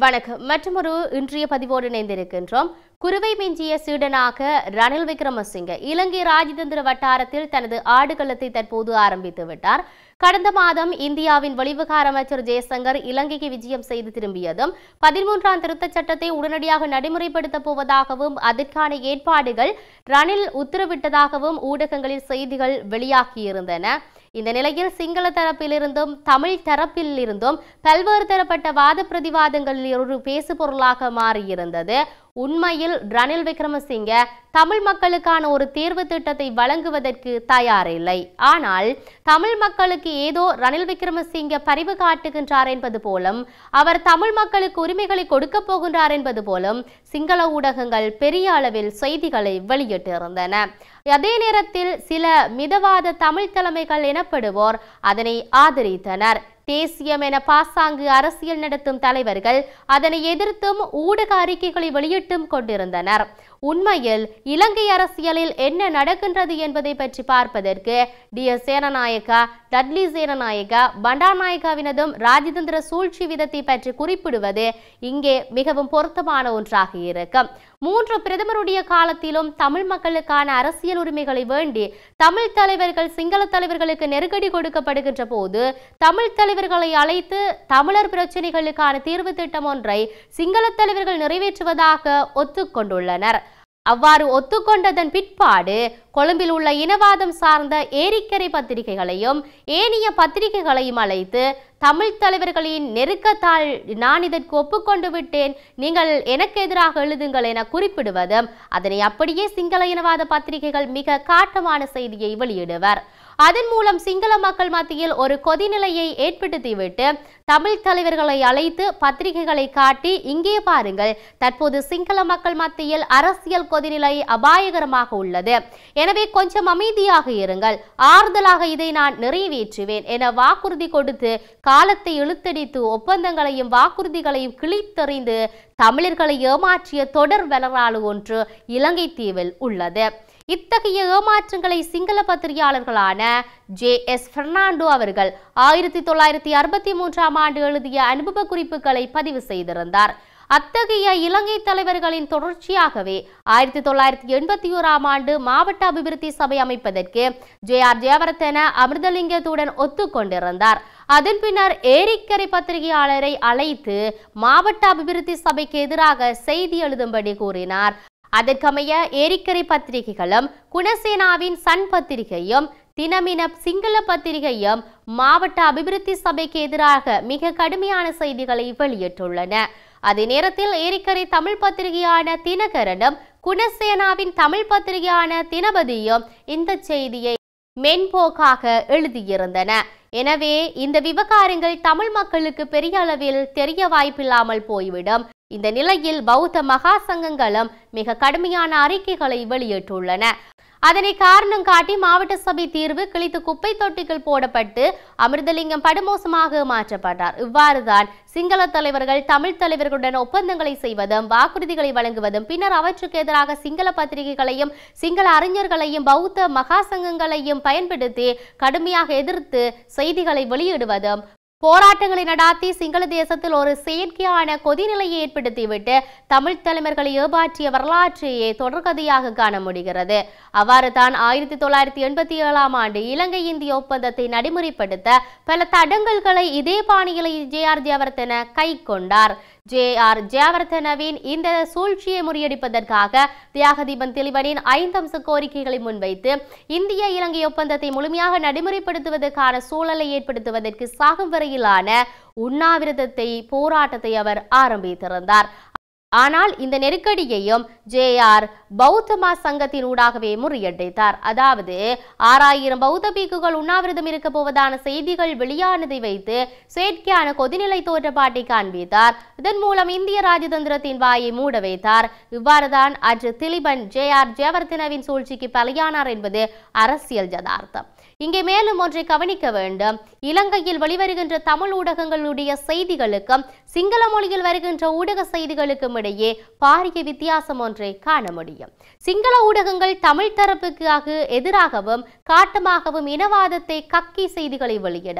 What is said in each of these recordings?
வணக்கம் மற்றொரு இன்றைய பதிவோடு இணைந்திருக்கின்றோம் குருவை மிஞ்சிய சீடனாக ரணில் விக்ரமசிங்க இலங்கை ராஜதந்திர வட்டாரத்தில் தனது ஆடுகளத்தை தற்போது ஆரம்பித்து விட்டார் கடந்த மாதம் இந்தியாவின் வெளிவிகார அமைச்சர் ஜெயசங்கர் இலங்கைக்கு விஜயம் செய்து திரும்பியதும் பதிமூன்றாம் திருத்தச் சட்டத்தை உடனடியாக நடைமுறைப்படுத்தப் போவதாகவும் அதற்கான ஏற்பாடுகள் ரணில் உத்தரவிட்டதாகவும் ஊடகங்களில் செய்திகள் வெளியாகியிருந்தன இந்த நிலையில் சிங்கள தரப்பிலிருந்தும் தமிழ் தரப்பில் இருந்தும் பல்வேறு தரப்பட்ட வாத பிரதிவாதங்களில் ஒரு பேசுபொருளாக மாறியிருந்தது உண்மையில் ரணில் விக்ரமசிங்க தமிழ் மக்களுக்கான ஒரு தேர்வு திட்டத்தை வழங்குவதற்கு தயாரில்லை ஆனால் தமிழ் மக்களுக்கு ஏதோ ரணில் விக்ரமசிங்க பரிவு காட்டுகின்றார் என்பது போலும் அவர் தமிழ் மக்களுக்கு உரிமைகளை கொடுக்க போகின்றார் என்பது போலும் சிங்கள ஊடகங்கள் பெரிய அளவில் செய்திகளை வெளியிட்டிருந்தன அதே நேரத்தில் சில மிதவாத தமிழ் தலைமைகள் எனப்படுவோர் அதனை ஆதரித்தனர் தேசியம் என பாசாங்கு அரசியல் நடத்தும் தலைவர்கள் அதனை எதிர்த்தும் ஊடக அறிக்கைகளை வெளியிட்டும் கொண்டிருந்தனர் உண்மையில் இலங்கை அரசியலில் என்ன நடக்கின்றது என்பதை பற்றி பார்ப்பதற்கு டி எஸ் சேனநாயக்கா டட்லி சேனநாயக்கா பண்டாநாயக்காவினதும் ராஜதந்திர சூழ்ச்சி விதத்தை பற்றி குறிப்பிடுவது இங்கே மிகவும் பொருத்தமான ஒன்றாக இருக்கும் மூன்று பிரதமருடைய காலத்திலும் தமிழ் மக்களுக்கான அரசியல் உரிமைகளை வேண்டி தமிழ் தலைவர்கள் சிங்கள தலைவர்களுக்கு நெருக்கடி கொடுக்கப்படுகின்ற போது தமிழ் தலைவர்களை அழைத்து தமிழர் பிரச்சனைகளுக்கான தீர்வு திட்டம் ஒன்றை சிங்கள தலைவர்கள் நிறைவேற்றுவதாக ஒத்துக்கொண்டுள்ளனர் அவ்வாறு ஒத்துக்கொண்டதன் பிற்பாடு கொழும்பில் உள்ள இனவாதம் சார்ந்த ஏரிக்கரை பத்திரிகைகளையும் ஏனைய பத்திரிகைகளையும் அழைத்து தமிழ் தலைவர்களின் நெருக்கத்தால் நான் இதற்கு ஒப்புக்கொண்டு விட்டேன் நீங்கள் எனக்கு எதிராக எழுதுங்கள் என குறிப்பிடுவதும் அதனை அப்படியே சிங்கள இனவாத பத்திரிகைகள் மிக காட்டமான செய்தியை வெளியிடுவர் அதன் மூலம் சிங்கள மக்கள் மத்தியில் ஒரு கொதிநிலையை ஏற்படுத்திவிட்டு தமிழ் தலைவர்களை அழைத்து பத்திரிகைகளை காட்டி இங்கே பாருங்கள் தற்போது சிங்கள மக்கள் மத்தியில் அரசியல் கொதிநிலை அபாயகரமாக உள்ளது எனவே கொஞ்சம் அமைதியாக இருங்கள் ஆறுதலாக இதை நான் நிறைவேற்றுவேன் என வாக்குறுதி கொடுத்து காலத்தை இழுத்தடித்து ஒப்பந்தங்களையும் வாக்குறுதிகளையும் கிழித்தெறிந்து தமிழர்களை ஏமாற்றிய தொடர் வரலாறு ஒன்று இலங்கை தீவில் உள்ளது இத்தகைய ஏமாற்றங்களை சிங்கள பத்திரிகையாளர்களான ஜே எஸ் பெர்னாண்டோ அவர்கள் ஆயிரத்தி தொள்ளாயிரத்தி அறுபத்தி மூன்றாம் ஆண்டு எழுதிய அனுபவ குறிப்புகளை பதிவு செய்திருந்தார் அத்தகைய இலங்கை தலைவர்களின் தொடர்ச்சியாகவே ஆயிரத்தி தொள்ளாயிரத்தி எண்பத்தி ஓராம் ஆண்டு மாவட்ட அபிவிருத்தி சபை அமைப்பதற்கு ஜே ஆர் ஜெயவர்தன அமிர்தலிங்கத்துடன் ஒத்துக்கொண்டிருந்தார் அதன் பின்னர் ஏரிக்கரை பத்திரிகையாளரை அழைத்து மாவட்ட அபிவிருத்தி சபைக்கு எதிராக செய்தி எழுதும்படி கூறினார் அதற்கமைய ஏரிக்கரை பத்திரிகைகளும் குணசேனாவின் சன் பத்திரிகையும் தினமின சிங்கள பத்திரிகையும் மாவட்ட அபிவிருத்தி சபைக்கு எதிராக மிக கடுமையான செய்திகளை வெளியிட்டுள்ளன அதே நேரத்தில் ஏரிக்கரை தமிழ் பத்திரிகையான தினகரனும் குணசேனாவின் தமிழ் பத்திரிகையான தினபதியும் இந்த செய்தியை மென்போக்காக எழுதியிருந்தன எனவே இந்த விவகாரங்கள் தமிழ் மக்களுக்கு பெரிய அளவில் தெரிய வாய்ப்பில்லாமல் போய்விடும் இந்த நிலையில் பௌத்த மகா சங்கங்களும் மிக கடுமையான அறிக்கைகளை வெளியிட்டுள்ளன அதனை காரணம் காட்டி மாவட்ட சபை தீர்வு கிழித்து குப்பை தொட்டிகள் போடப்பட்டு அமிர்தலிங்கம் படுமோசமாக மாற்றப்பட்டார் இவ்வாறுதான் சிங்கள தலைவர்கள் தமிழ் தலைவர்களுடன் ஒப்பந்தங்களை செய்வதும் வாக்குறுதிகளை வழங்குவதும் பின்னர் அவற்றுக்கு எதிராக சிங்கள பத்திரிகைகளையும் சிங்கள அறிஞர்களையும் பௌத்த மகா சங்கங்களையும் பயன்படுத்தி கடுமையாக எதிர்த்து செய்திகளை வெளியிடுவதும் போராட்டங்களை நடாத்தி சிங்கள தேசத்தில் ஒரு செயற்கையான கொதிநிலையை ஏற்படுத்திவிட்டு தமிழ் தலைவர்களை ஏமாற்றிய வரலாற்றையே தொடர்கதையாக காண முடிகிறது அவ்வாறு தான் ஆயிரத்தி தொள்ளாயிரத்தி எண்பத்தி ஏழாம் ஆண்டு இலங்கை இந்திய ஒப்பந்தத்தை நடைமுறைப்படுத்த பல தடங்கல்களை இதே பாணியில் ஜே ஆர் ஜெயவர்தன கை கொண்டார் ஜே ஆர் ஜெயவர்தனவின் இந்த சூழ்ச்சியை முறியடிப்பதற்காக தியாகதீபன் தெளிவனின் ஐந்து அம்ச கோரிக்கைகளை முன்வைத்து இந்திய இலங்கை ஒப்பந்தத்தை முழுமையாக நடைமுறைப்படுத்துவதற்கான சூழலை ஏற்படுத்துவதற்கு சாகும் வரையிலான உண்ணாவிரதத்தை போராட்டத்தை அவர் ஆரம்பித்திருந்தார் ஆனால் இந்த நெருக்கடியையும் ஜே ஆர் பௌத்தமா சங்கத்தின் ஊடாகவே முறியடித்தார் அதாவது ஆறாயிரம் பௌத்த பீக்குகள் உண்ணாவிரதம் இருக்க போவதான செய்திகள் வெளியானதை வைத்து செயற்கையான கொதிநிலை தோற்றப்பாட்டை காண்பித்தார் இதன் மூலம் இந்திய ராஜதந்திரத்தின் வாயை மூட வைத்தார் இவ்வாறுதான் அன்று திலிபன் ஜே ஆர் ஜெயவர்தனவின் சூழ்ச்சிக்கு பலியானார் என்பது அரசியல் ஜதார்த்தம் இங்கே மேலும் ஒன்றை கவனிக்க வேண்டும் இலங்கையில் வெளிவருகின்ற தமிழ் ஊடகங்களுடைய செய்திகளுக்கும் சிங்கள மொழியில் வருகின்ற ஊடக செய்திகளுக்கும் இடையே பாரிய வித்தியாசம் ஒன்றை காண முடியும் சிங்கள ஊடகங்கள் தமிழ் தரப்புக்கு எதிராகவும் காட்டமாகவும் இனவாதத்தை கக்கி செய்திகளை வெளியிடும்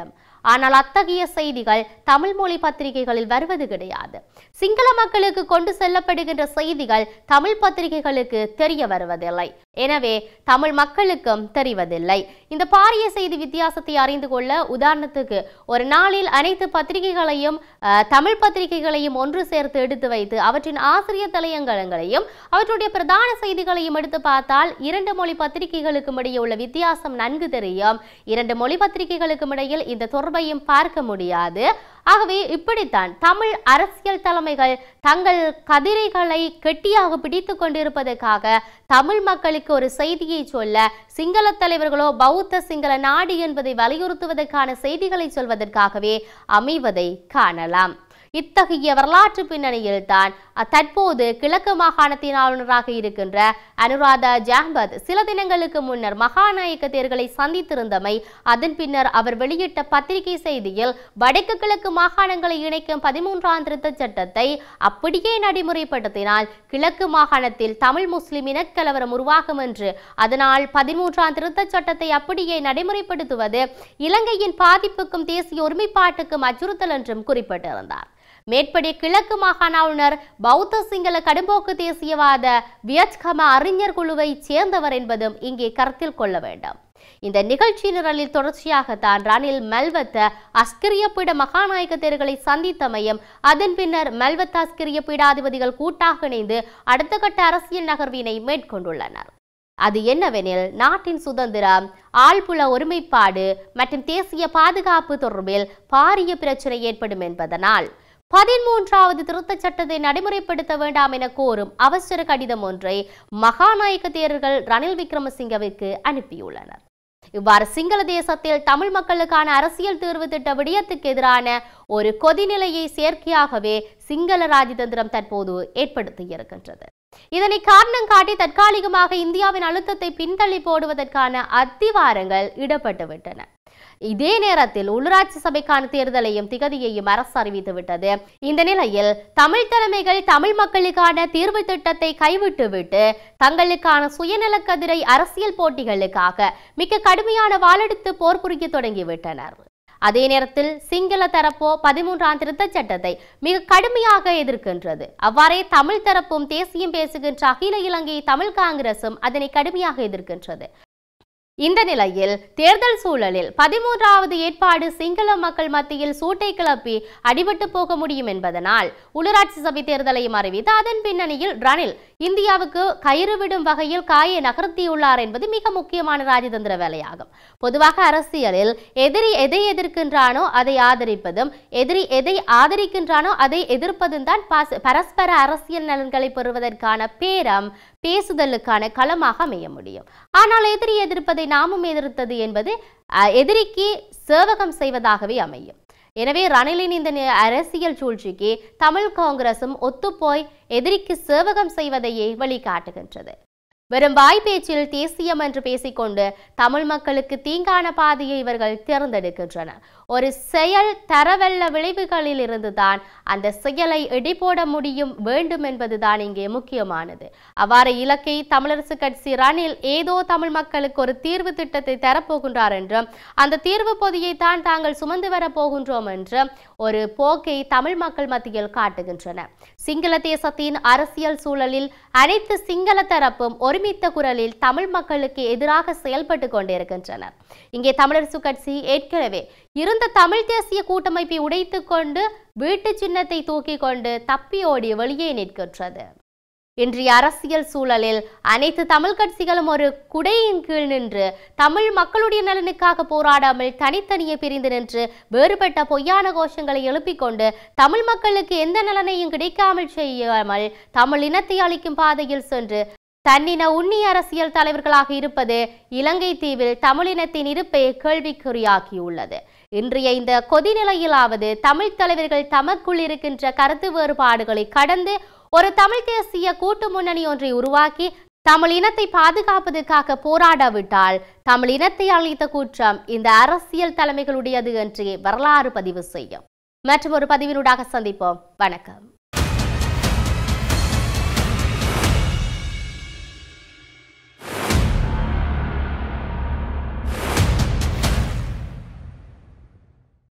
ஆனால் அத்தகைய செய்திகள் தமிழ் மொழி பத்திரிகைகளில் வருவது கிடையாது சிங்கள மக்களுக்கு கொண்டு செல்லப்படுகின்ற செய்திகள் தமிழ் பத்திரிகைகளுக்கு தெரிய வருவதில்லை எனவே தமிழ் மக்களுக்கும் தெரிவதில்லை இந்த பாரிய செய்தி வித்தியாசத்தை அறிந்து கொள்ள உதாரணத்துக்கு ஒரு நாளில் அனைத்து பத்திரிகைகளையும் அஹ், தமிழ் பத்திரிகைகளையும் ஒன்று சேர்த்து எடுத்து வைத்து அவற்றின் ஆசிரியர் தலையங்கங்களையும் அவற்றுடைய பிரதான செய்திகளையும் எடுத்து பார்த்தால் இரண்டு மொழி பத்திரிகைகளுக்கும் இடையே உள்ள வித்தியாசம் நன்கு தெரியும் இரண்டு மொழி பத்திரிகைகளுக்கும் இடையில் இந்த தொடர்பையும் பார்க்க முடியாது ஆகவே இப்படித்தான் தமிழ் அரசியல் தலைமைகள் தங்கள் கதிரைகளை கெட்டியாக பிடித்து கொண்டிருப்பதற்காக தமிழ் மக்களுக்கு ஒரு செய்தியை சொல்ல சிங்கள தலைவர்களோ பௌத்த சிங்கள நாடு என்பதை வலியுறுத்துவதற்கான செய்திகளை சொல்வதற்காகவே அமைவதை காணலாம் இத்தகைய வரலாற்று பின்னணியில் தான் தற்போது கிழக்கு மாகாணத்தின் ஆளுநராக இருக்கின்ற அனுராதா ஜாம்பத் சில தினங்களுக்கு முன்னர் மகாநாயக்க தேர்தலை சந்தித்திருந்தமை அதன் பின்னர் அவர் வெளியிட்ட பத்திரிகை செய்தியில் வடக்கு கிழக்கு மாகாணங்களை இணைக்கும் பதிமூன்றாம் திருத்தச் சட்டத்தை அப்படியே நடைமுறைப்படுத்தினால் கிழக்கு மாகாணத்தில் தமிழ் முஸ்லிம் இனக்கலவரம் உருவாகும் என்று அதனால் பதிமூன்றாம் திருத்தச் சட்டத்தை அப்படியே நடைமுறைப்படுத்துவது இலங்கையின் பாதிப்புக்கும் தேசிய ஒருமைப்பாட்டுக்கும் அச்சுறுத்தல் என்றும் குறிப்பிட்டிருந்தார் மேற்படி கிழக்கு மாகாண ஆளுநர் பௌத்த சிங்கள கடும்போக்கு தேசியவாத வியட்கம அறிஞர் குழுவை சேர்ந்தவர் என்பதும் இங்கே கருத்தில் கொள்ள வேண்டும் இந்த நிகழ்ச்சி நிரலில் தொடர்ச்சியாகத்தான் ரணில் மெல்வத்த அஸ்கிரிய பீட மகாநாயக தேர்களை சந்தித்தமையும் அதன் பின்னர் மெல்வத்த அஸ்கிரிய பீடாதிபதிகள் கூட்டாக இணைந்து அடுத்த கட்ட அரசியல் நகர்வினை மேற்கொண்டுள்ளனர் அது என்னவெனில் நாட்டின் சுதந்திரம் ஆழ்புல ஒருமைப்பாடு மற்றும் தேசிய பாதுகாப்பு தொடர்பில் பாரிய பிரச்சனை ஏற்படும் என்பதனால் பதிமூன்றாவது திருத்தச் சட்டத்தை நடைமுறைப்படுத்த வேண்டாம் என கோரும் அவசர கடிதம் ஒன்றை மகாநாயக்க தேரர்கள் ரணில் விக்ரமசிங்கவிற்கு அனுப்பியுள்ளனர் இவ்வாறு சிங்கள தேசத்தில் தமிழ் மக்களுக்கான அரசியல் தீர்வு திட்ட விடயத்துக்கு எதிரான ஒரு கொதிநிலையை செயற்கையாகவே சிங்கள ராஜதந்திரம் தற்போது ஏற்படுத்தியிருக்கின்றது இதனை காரணம் காட்டி தற்காலிகமாக இந்தியாவின் அழுத்தத்தை பின்தள்ளி போடுவதற்கான அத்திவாரங்கள் இடப்பட்டுவிட்டன இதே நேரத்தில் உள்ளூராட்சி சபைக்கான தேர்தலையும் திகதியையும் அரசு அறிவித்துவிட்டது இந்த நிலையில் தமிழ் தலைமைகள் தமிழ் மக்களுக்கான தீர்வு திட்டத்தை கைவிட்டுவிட்டு தங்களுக்கான சுயநலக்கதிரை அரசியல் போட்டிகளுக்காக மிக கடுமையான வாளெடுத்து போர் புரிய தொடங்கிவிட்டனர் அதே நேரத்தில் சிங்கள தரப்போ பதிமூன்றாம் திருத்தச் சட்டத்தை மிக கடுமையாக எதிர்க்கின்றது அவ்வாறே தமிழ் தரப்பும் தேசியம் பேசுகின்ற அகில இலங்கை தமிழ் காங்கிரசும் அதனை கடுமையாக எதிர்க்கின்றது இந்த நிலையில் தேர்தல் சூழலில் பதிமூன்றாவது ஏற்பாடு சிங்கள மக்கள் மத்தியில் சூட்டை கிளப்பி அடிபட்டு போக முடியும் என்பதனால் உள்ளூராட்சி சபை தேர்தலையும் அறிவித்து அதன் பின்னணியில் ரணில் இந்தியாவுக்கு கயிறு விடும் வகையில் காயை நகர்த்தியுள்ளார் என்பது மிக முக்கியமான ராஜதந்திர வேலையாகும் பொதுவாக அரசியலில் எதிரி எதை எதிர்க்கின்றானோ அதை ஆதரிப்பதும் எதிரி எதை ஆதரிக்கின்றானோ அதை எதிர்ப்பதும் தான் பாச- பரஸ்பர அரசியல் நலன்களை பெறுவதற்கான பேரம் பேசுதலுக்கான களமாக அமைய முடியும் ஆனால் எதிரி எதிர்ப்பதை நாமும் எதிர்த்தது என்பது அஹ், எதிரிக்கு சேவகம் செய்வதாகவே அமையும் எனவே ரணிலின் இந்த நி- அரசியல் சூழ்ச்சிக்கு தமிழ் காங்கிரசும் ஒத்துப்போய் எதிரிக்கு சேவகம் செய்வதையே வழிகாட்டுகின்றது வெறும் வாய்ப்பேச்சில் தேசியம் என்று பேசிக்கொண்டு தமிழ் மக்களுக்கு தீங்கான பாதையை இவர்கள் தேர்ந்தெடுக்கின்றனர் ஒரு செயல் தரவல்ல விளைவுகளில் இருந்துதான் அந்த செயலை இடிபோட முடியும் வேண்டும் என்பதுதான் இங்கே முக்கியமானது அவ்வாறு இலக்கை தமிழரசு கட்சி ரணில் ஏதோ தமிழ் மக்களுக்கு ஒரு தீர்வு திட்டத்தை தரப்போகின்றார் என்றும் அந்த தீர்வு பொதியை தான் தாங்கள் சுமந்து வரப் போகின்றோம் என்று ஒரு போக்கை தமிழ் மக்கள் மத்தியில் காட்டுகின்றன சிங்கள தேசத்தின் அரசியல் சூழலில் அனைத்து சிங்கள தரப்பும் ஒருமித்த குரலில் தமிழ் மக்களுக்கு எதிராக செயல்பட்டு கொண்டிருக்கின்றனர் இங்கே தமிழரசு கட்சி ஏற்கனவே இருந்த தமிழ் தேசிய கூட்டமைப்பை உடைத்துக் கொண்டு வீட்டு சின்னத்தை தூக்கி கொண்டு தப்பி ஓடி வெளியே நிற்கின்றது இன்றைய அரசியல் சூழலில் அனைத்து தமிழ் கட்சிகளும் ஒரு குடையின் கீழ் நின்று தமிழ் மக்களுடைய நலனுக்காக போராடாமல் தனித்தனியே பிரிந்து நின்று வேறுபட்ட பொய்யான கோஷங்களை எழுப்பிக் கொண்டு தமிழ் மக்களுக்கு எந்த நலனையும் கிடைக்காமல் செய்யாமல் தமிழ் இனத்தை அளிக்கும் பாதையில் சென்று தன்னின உண்ணி அரசியல் தலைவர்களாக இருப்பது இலங்கை தீவில் தமிழினத்தின் இருப்பை கேள்விக்குறியாக்கியுள்ளது இன்றைய இந்த கொதிநிலையிலாவது தமிழ் தலைவர்கள் தமக்குள் இருக்கின்ற கருத்து வேறுபாடுகளை கடந்து ஒரு தமிழ் தேசிய கூட்டு முன்னணி ஒன்றை உருவாக்கி தமிழ் இனத்தை பாதுகாப்பதற்காக போராடாவிட்டால் தமிழ் இனத்தை அழித்த குற்றம் இந்த அரசியல் தலைமைகளுடையது என்று வரலாறு பதிவு செய்யும் மற்றும் ஒரு பதிவினூடாக சந்திப்போம் வணக்கம்